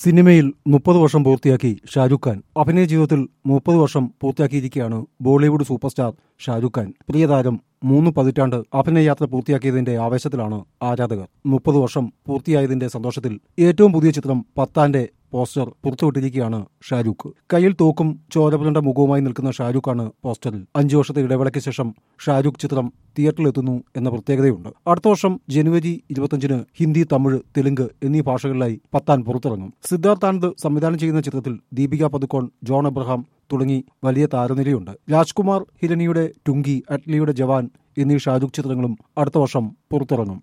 സിനിമയിൽ മുപ്പത് വർഷം പൂർത്തിയാക്കി ഷാരൂഖ് ഖാൻ അഭിനയ ജീവിതത്തിൽ മുപ്പത് വർഷം പൂർത്തിയാക്കിയിരിക്കുകയാണ് Bollywood super star Shahrukh Khan പ്രിയതാരം മൂന്ന് പതിറ്റാണ്ട് അഭിനയയാത്ര പൂർത്തിയാക്കിയതിന്റെ ആവേശത്തിലാണ് ആരാധകർ മുപ്പത് വർഷം പൂർത്തിയായതിന്റെ സന്തോഷത്തിൽ ഏറ്റവും പുതിയ ചിത്രം പത്താന്റെ പോസ്റ്റർ പുറത്തുവിട്ടിരിക്കുകയാണ് ഷാരൂഖ് കയ്യിൽ തോക്കും ചോരപുരണ്ട മുഖവുമായി നിൽക്കുന്ന ഷാരൂഖാണ് പോസ്റ്ററിൽ അഞ്ചു വർഷത്തെ ഇടവേളയ്ക്ക് ശേഷം ഷാരൂഖ് ചിത്രം തിയേറ്ററിലെത്തുന്നു എന്ന പ്രത്യേകതയുണ്ട് അടുത്ത വർഷം ജനുവരി ഇരുപത്തിയഞ്ചിന് ഹിന്ദി തമിഴ് തെലുങ്ക് എന്നീ ഭാഷകളിലായി പത്താൻ പുറത്തിറങ്ങും സിദ്ധാർത്ഥ് ആനന്ദ് സംവിധാനം ചെയ്യുന്ന ചിത്രത്തിൽ ദീപിക പതുക്കോൺ ജോൺ എബ്രഹാം തുടങ്ങി വലിയ താരനിരയുണ്ട് രാജ്കുമാർ ഹിരണിയുടെ ടുങ്കി അറ്റ്ലിയുടെ ജവാൻ എന്നീ ഷാരൂഖ് ചിത്രങ്ങളും അടുത്ത വർഷം പുറത്തിറങ്ങും